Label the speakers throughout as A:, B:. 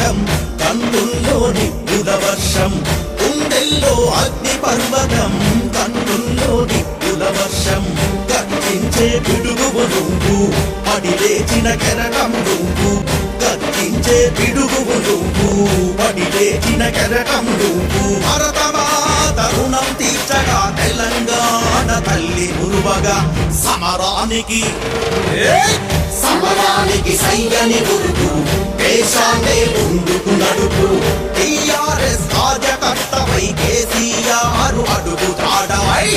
A: పర్వతం కన్నుల్లో నిప్పుల వర్షం గుండెల్లో అగ్ని పర్వతం కన్నుల్లో నిప్పుల వర్షం గర్జించే పిడుగువు నువ్వు పడి లేచిన కెరటం నువ్వు గర్జించే పిడుగువు నువ్వు పడి లేచిన కెరటం నువ్వు భరతమా తరుణం తీర్చగా తెలంగాణ తల్లి మురువగా సమరానికి ఏయ్! సమరానికి సైన్యని గురుకు దేశాన్ని ముందుకు నడుపు టిఆర్ఎస్ కార్యకర్తపై కేసీఆర్ అడుగు తాడవై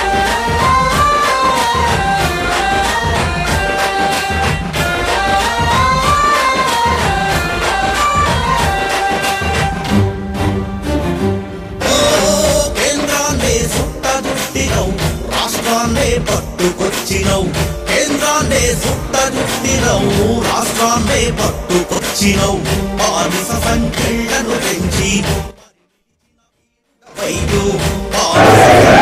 A: ఓ కేంద్రాన్నే సుట్ట జుట్టినవు రాష్ట్రాన్నే పట్టుకొచ్చినవు కేంద్రాన్నే సుట్ట జుట్టినవు రాష్ట్రాన్నే పట్టుకొచ్చినవు బానిస సంఖ్యలను పెంచి వైద్యు బానిస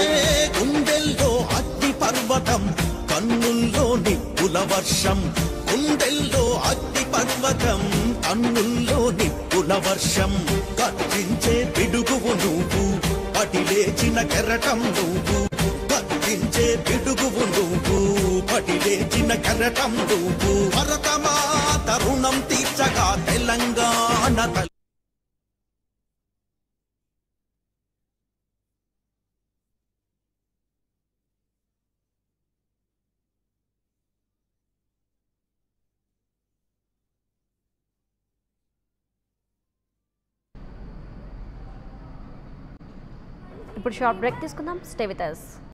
A: వర్షం గుండెల్లో అగ్ని పర్వతం కన్నుల్లో నిప్పుల వర్షం కత్తించే పిడుగువు నువ్వు పటి లేచిన కెరటం నువ్వు కత్తించే పిడుగువు నువ్వు పటి లేచిన కెరటం నువ్వు భరతమా తరుణం తీర్చగా తెలంగాణ తల్లి
B: ఇప్పుడు షార్ట్ బ్రేక్ తీసుకుందాం స్టే విత్ అస్